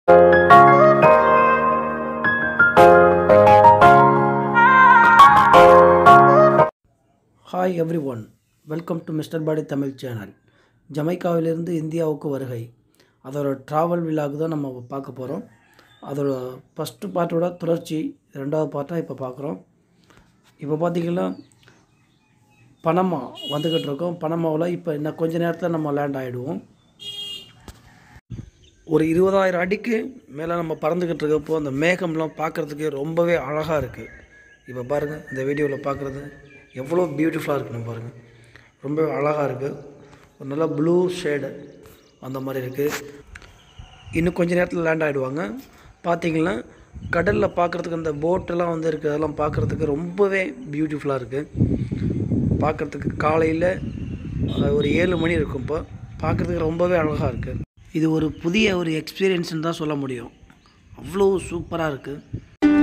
hi everyone welcome to mister பாடி Tamil channel ஜமைக்காவிலிருந்து இந்தியாவுக்கு வருகை அதோட ட்ராவல் விழாக்கு தான் நம்ம பார்க்க போகிறோம் அதோட ஃபஸ்ட்டு பார்ட்டோட தொடர்ச்சி ரெண்டாவது பார்ட்டாக இப்போ பார்க்குறோம் இப்போ பார்த்திங்கன்னா பனமா வந்துக்கிட்டு இருக்கோம் பனமாவில் இப்போ இன்னும் கொஞ்ச நேரத்தில் நம்ம லேண்ட் ஆகிடுவோம் ஒரு இருபதாயிரம் அடிக்கு மேலே நம்ம பறந்துக்கிட்டு இருக்கப்போ அந்த மேகம்லாம் பார்க்குறதுக்கு ரொம்பவே அழகாக இருக்குது இப்போ பாருங்கள் இந்த வீடியோவில் பார்க்குறது எவ்வளோ பியூட்டிஃபுல்லாக இருக்குன்னு பாருங்கள் ரொம்ப அழகாக இருக்குது ஒரு நல்ல ப்ளூ ஷேடு அந்த மாதிரி இருக்குது இன்னும் கொஞ்ச நேரத்தில் லேண்ட் ஆகிடுவாங்க பார்த்தீங்கன்னா கடலில் பார்க்குறதுக்கு அந்த போட்டெல்லாம் வந்து இருக்குது அதெல்லாம் பார்க்குறதுக்கு ரொம்பவே பியூட்டிஃபுல்லாக இருக்குது பார்க்குறதுக்கு காலையில் அஹ், ஒரு ஏழு மணி இருக்கும் இப்போ பார்க்குறதுக்கு ரொம்பவே அழகாக இருக்குது இது ஒரு புதிய ஒரு எக்ஸ்பீரியன்ஸ்னு தான் சொல்ல முடியும் அவ்வளோ சூப்பராக இருக்குது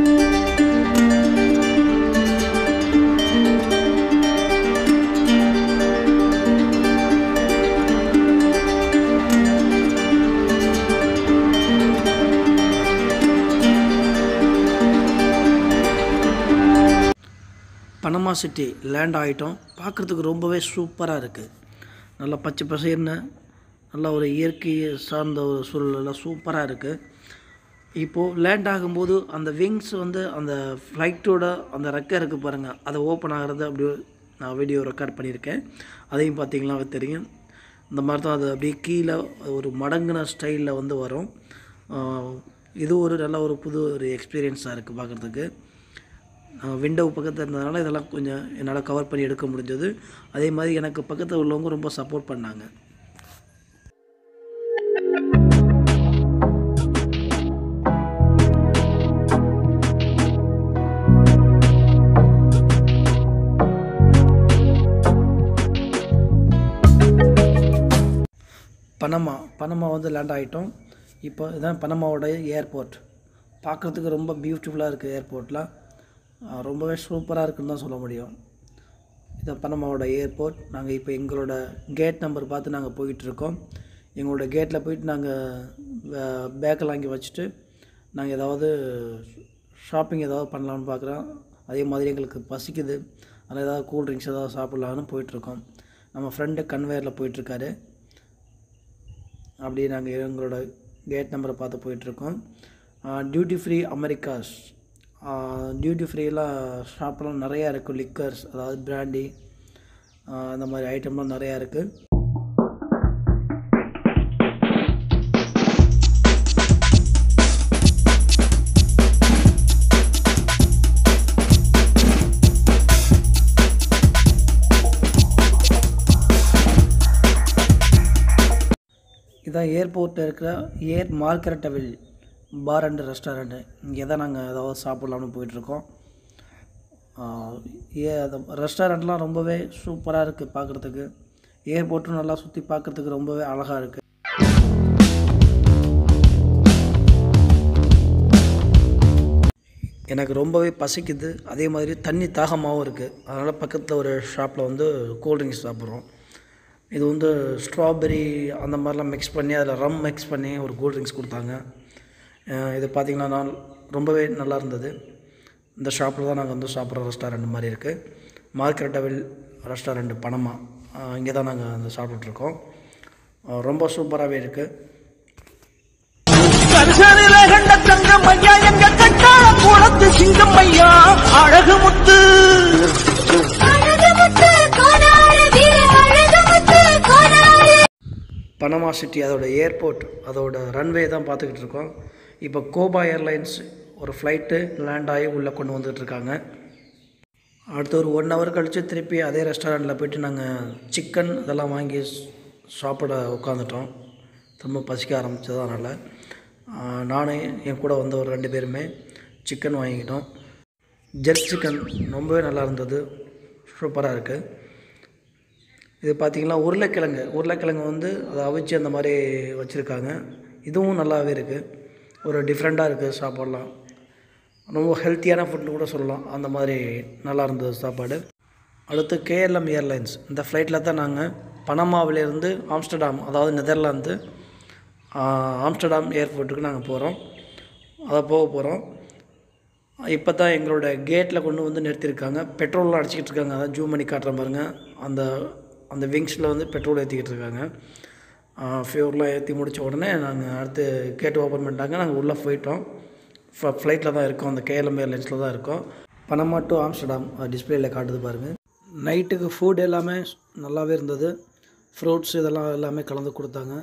பனமா சிட்டி லேண்ட் ஆகிட்டோம் பார்க்குறதுக்கு ரொம்பவே சூப்பராக இருக்குது நல்லா பச்சை பசேர்னு நல்ல ஒரு இயற்கை சார்ந்த ஒரு சூழலெல்லாம் சூப்பராக இருக்குது இப்போது லேண்ட் ஆகும்போது அந்த விங்ஸ் வந்து அந்த ஃப்ளைட்டோட அந்த ரெக்கை இருக்குது பாருங்கள் அதை ஓப்பன் ஆகிறது அப்படியே நான் வீடியோ ரெக்கார்ட் பண்ணியிருக்கேன் அதையும் பார்த்தீங்கன்னா தெரியும் இந்த மாதிரி தான் அது அப்படியே கீழே ஒரு மடங்குன ஸ்டைலில் வந்து வரும் ஆஹ் இது ஒரு நல்ல ஒரு புது ஒரு எக்ஸ்பீரியன்ஸாக இருக்குது பார்க்குறதுக்கு விண்டோ பக்கத்தில் இருந்ததுனால இதெல்லாம் கொஞ்சம் என்னால் கவர் பண்ணி எடுக்க முடிஞ்சது அதே மாதிரி எனக்கு பக்கத்தில் உள்ளவங்க ரொம்ப சப்போர்ட் பண்ணாங்க பனமா பனமா வந்து லேண்ட் ஆகிட்டோம் இப்போ இதான் பனமாவோட ஏர்போர்ட் பார்க்குறதுக்கு ரொம்ப பியூட்டிஃபுல்லாக இருக்குது ஏர்போர்ட்லாம் ரொம்பவே சூப்பராக இருக்குன்னு தான் சொல்ல முடியும் இதான் பனமாவோட ஏர்போர்ட் நாங்கள் இப்போ எங்களோட கேட் நம்பர் பார்த்து நாங்கள் போயிட்டுருக்கோம் எங்களோட கேட்டில் போயிட்டு நாங்கள் பேக்கெல்லாம் இங்கே வச்சுட்டு நாங்கள் ஏதாவது ஷாப்பிங் ஏதாவது பண்ணலாம்னு பார்க்குறோம் அதே மாதிரி எங்களுக்கு பசிக்குது அதில் ஏதாவது கூல் ட்ரிங்க்ஸ் ஏதாவது சாப்பிட்லான்னு போயிட்டுருக்கோம் நம்ம ஃப்ரெண்டு கன்வேயரில் போயிட்டுருக்காரு அப்படியே நாங்கள் எங்களோட கேட் நம்பரை பார்த்து போயிட்டுருக்கோம் டியூட்டி ஃப்ரீ அமெரிக்காஸ் டியூட்டி ஃப்ரீலாம் ஷாப்லாம் நிறையா இருக்குது லிக்கர்ஸ் அதாவது பிராண்டி அந்த மாதிரி ஐட்டம்லாம் நிறையா இருக்குது இதான் ஏர்போர்ட்டில் இருக்கிற ஏர் மார்க்கரட்டவில் பார் அண்ட் ரெஸ்டாரண்ட்டு இங்கே தான் நாங்கள் ஏதாவது சாப்பிட்லாம்னு போயிட்டுருக்கோம் ஆஹ் ஏ அந்த ரெஸ்டாரண்ட்லாம் ரொம்பவே சூப்பராக இருக்குது பார்க்குறதுக்கு ஏர்போர்ட்டும் நல்லா சுற்றி பார்க்குறதுக்கு ரொம்பவே அழகாக இருக்குது எனக்கு ரொம்பவே பசிக்குது அதே மாதிரி தண்ணி தாகமாகவும் இருக்குது அதனால் பக்கத்தில் ஒரு ஷாப்பில் வந்து கூல்ட்ரிங்க்ஸ் சாப்பிட்றோம் இது வந்து ஸ்ட்ராபெரி அந்த மாதிரிலாம் மிக்ஸ் பண்ணி அதில் ரம் மிக்ஸ் பண்ணி ஒரு கூல்ட்ரிங்க்ஸ் கொடுத்தாங்க அஹ் இது பார்த்திங்கன்னா நான் ரொம்பவே நல்லா இருந்தது இந்த ஷாப்பில் தான் நாங்கள் வந்து சாப்பிட்ற ரெஸ்டாரண்ட் மாதிரி இருக்குது மார்க்கெட்டவில் ரெஸ்டாரண்ட் பணமா இங்கே தான் நாங்கள் வந்து சாப்பிட்டுட்ருக்கோம் அஹ் ரொம்ப சூப்பராகவே இருக்குது கருசனில கண்ட தங்கம் ஐயா எங்க கட்டாள குளத்து சிங்கம் ஐயா அழகு முத்து அழகுமுத்து கோனாறு வீர அழகுமுத்து கோனாறு பனமா சிட்டி அதோட ஏர்போர்ட் அதோட ரன்வே தான் பார்த்துக்கிட்டு இருக்கோம் இப்போ கோபா ஏர்லைன்ஸ் ஒரு ஃப்ளைட்டு லேண்ட் ஆகி உள்ளே கொண்டு வந்துட்டு இருக்காங்க அடுத்து ஒரு ஒன் ஹவர் கழித்து திருப்பி அதே ரெஸ்டாரண்ட்டில் போயிட்டு நாங்கள் சிக்கன் இதெல்லாம் வாங்கி ஸ்- சாப்பிட உட்காந்துட்டோம் திரும்ப பசிக்க ஆரம்பிச்சது அதனால் நானும் என் கூட வந்த ஒரு ரெண்டு பேருமே சிக்கன் வாங்கிக்கிட்டோம் ஜெர்க் சிக்கன் ரொம்பவே நல்லா இருந்தது சூப்பராக இருக்குது இது பார்த்திங்கன்னா உருளைக்கிழங்கு உருளைக்கிழங்கு வந்து அதை அவிச்சு அந்த மாதிரி வச்சுருக்காங்க இதுவும் நல்லாவே இருக்குது ஒரு டிஃப்ரெண்ட்டாக இருக்குது சாப்பாடெலாம் ரொம்ப ஹெல்த்தியான ஃபுட்னு கூட சொல்லலாம் அந்த மாதிரி நல்லா இருந்தது சாப்பாடு அடுத்து கேஎல்எம் ஏர்லைன்ஸ் இந்த ஃப்ளைட்டில் தான் நாங்கள் பனமாவிலேருந்து ஆம்ஸ்டர்டாம் அதாவது நெதர்லாந்து ஆம்ஸ்டர்டாம் ஏர்போர்ட்டுக்கு நாங்கள் போகிறோம் அதை போக போகிறோம் இப்போ தான் எங்களோட கேட்டில் கொண்டு வந்து நிறுத்தியிருக்காங்க பெட்ரோல்லாம் அடிச்சிக்கிட்டு இருக்காங்க அதான் ஜூம் பண்ணி காட்டுறேன் பாருங்கள் அந்த அந்த விங்ஸில் வந்து பெட்ரோல் ஏற்றிக்கிட்டு இருக்காங்க ஃபியூர்லாம் ஏற்றி முடித்த உடனே நாங்கள் அடுத்து கேட் ஓப்பன் பண்ணிட்டாங்க நாங்கள் உள்ளே போயிட்டோம் ஃப்ளைட்டில் தான் இருக்கோம் அந்த கேஎல்எம் ஏர்லைன்ஸில் தான் இருக்கோம் பனமா டு ஆம்ஸ்டர்டாம் டிஸ்பிளேயில் காட்டுது பாருங்கள் நைட்டுக்கு ஃபுட் எல்லாமே நல்லாவே இருந்தது ஃப்ரூட்ஸ் இதெல்லாம் எல்லாமே கலந்து கொடுத்தாங்க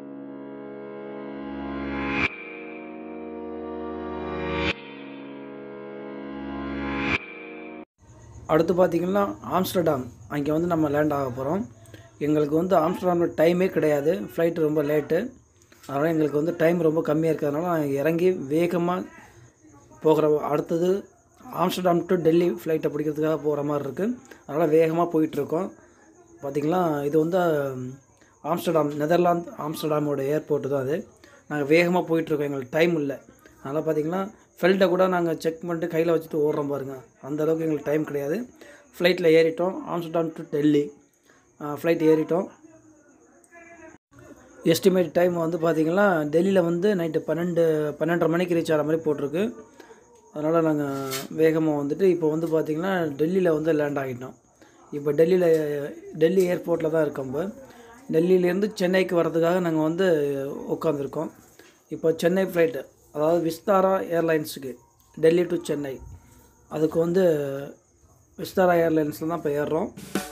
அடுத்து பார்த்திங்கன்னா ஆம்ஸ்டர்டாம் அங்கே வந்து நம்ம லேண்ட் ஆக போகிறோம் எங்களுக்கு வந்து ஆம்ஸ்டர்டாமில் டைமே கிடையாது ஃப்ளைட்டு ரொம்ப லேட்டு அதனால் எங்களுக்கு வந்து டைம் ரொம்ப கம்மியாக இருக்கிறதுனால நான் இறங்கி வேகமாக போகிற அடுத்தது ஆம்ஸ்டர்டாம் டு டெல்லி ஃப்ளைட்டை பிடிக்கிறதுக்காக போகிற மாதிரி இருக்குது அதனால் வேகமாக போயிட்டுருக்கோம் பார்த்திங்களா இது வந்து ஆம்ஸ்டர்டாம் நெதர்லாந்து ஆம்ஸ்டர்டாமோட ஏர்போர்ட்டு தான் அது நாங்கள் வேகமாக போயிட்டுருக்கோம் எங்களுக்கு டைம் இல்லை அதனால் பார்த்திங்கன்னா ஃபெல்ட்டை கூட நாங்கள் செக் பண்ணிட்டு கையில் வச்சுட்டு ஓடுறோம் பாருங்கள் அந்த அளவுக்கு எங்களுக்கு டைம் கிடையாது ஃப்ளைட்டில் ஏறிட்டோம் ஆம்ஸ்டர்டாம் டு டெல்லி ஃப்ளைட் ஏறிட்டோம் எஸ்டிமேட் டைம் வந்து பார்த்திங்கன்னா டெல்லியில் வந்து நைட்டு பன்னெண்டு பன்னெண்டரை மணிக்கு ரீச் ஆகிற மாதிரி போட்டிருக்கு அதனால் நாங்கள் வேகமாக வந்துட்டு இப்போ வந்து பார்த்திங்கன்னா டெல்லியில் வந்து லேண்ட் ஆகிட்டோம் இப்போ டெல்லியில் டெல்லி ஏர்போர்ட்டில் தான் இருக்கோம் இப்போ டெல்லியிலேருந்து சென்னைக்கு வர்றதுக்காக நாங்கள் வந்து உட்காந்துருக்கோம் இப்போ சென்னை ஃப்ளைட்டு அதாவது விஸ்தாரா ஏர்லைன்ஸுக்கு டெல்லி டு சென்னை அதுக்கு வந்து விஸ்தாரா ஏர்லைன்ஸில் தான் இப்போ ஏறுறோம்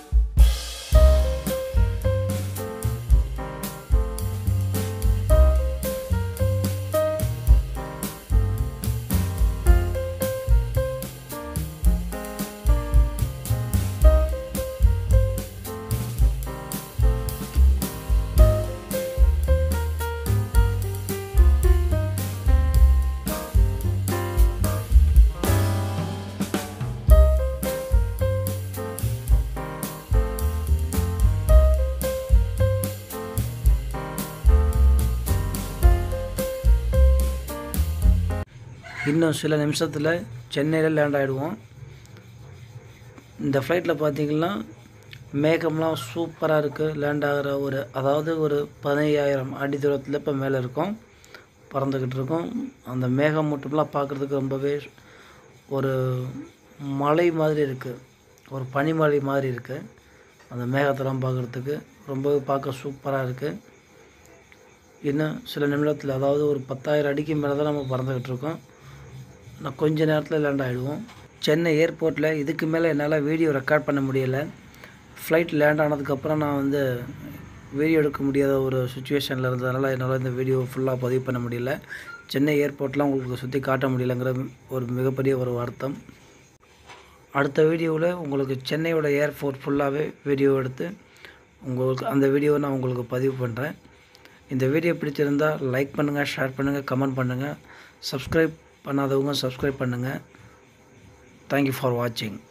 இன்னும் சில நிமிஷத்தில் சென்னையில் லேண்ட் ஆகிடுவோம் இந்த ஃப்ளைட்டில் பார்த்தீங்கன்னா மேகம்லாம் சூப்பராக இருக்குது லேண்ட் ஆகிற ஒரு அதாவது ஒரு பதினையாயிரம் அடி தூரத்தில் இப்போ மேலே இருக்கோம் பறந்துக்கிட்டு இருக்கோம் அந்த மேகம் மட்டும்லாம் பார்க்குறதுக்கு ரொம்பவே ஒரு மலை மாதிரி இருக்குது ஒரு பனிமலை மாதிரி இருக்குது அந்த மேகத்தெல்லாம் பார்க்குறதுக்கு ரொம்பவே பார்க்க சூப்பராக இருக்குது இன்னும் சில நிமிடத்தில் அதாவது ஒரு பத்தாயிரம் அடிக்கு மேலே தான் நம்ம பறந்துக்கிட்டு இருக்கோம் நான் கொஞ்ச நேரத்தில் லேண்ட் ஆகிடுவோம் சென்னை ஏர்போர்ட்டில் இதுக்கு மேலே என்னால் வீடியோ ரெக்கார்ட் பண்ண முடியலை ஃப்ளைட் லேண்ட் ஆனதுக்கப்புறம் நான் வந்து வீடியோ எடுக்க முடியாத ஒரு சுச்சுவேஷனில் இருந்ததுனால என்னால் இந்த வீடியோ ஃபுல்லாக பதிவு பண்ண முடியல சென்னை ஏர்போர்ட்லாம் உங்களுக்கு சுற்றி காட்ட முடியலங்கிற ஒரு மிகப்பெரிய ஒரு வருத்தம் அடுத்த வீடியோவில் உங்களுக்கு சென்னையோட ஏர்போர்ட் ஃபுல்லாகவே வீடியோ எடுத்து உங்களுக்கு அந்த வீடியோவை நான் உங்களுக்கு பதிவு பண்ணுறேன் இந்த வீடியோ பிடிச்சிருந்தால் லைக் பண்ணுங்கள் ஷேர் பண்ணுங்கள் கமெண்ட் பண்ணுங்கள் சப்ஸ்கிரைப் பண்ணாதவங்க சப்ஸ்கிரைப் பண்ணுங்கள் தேங்க்யூ ஃபார் வாட்சிங்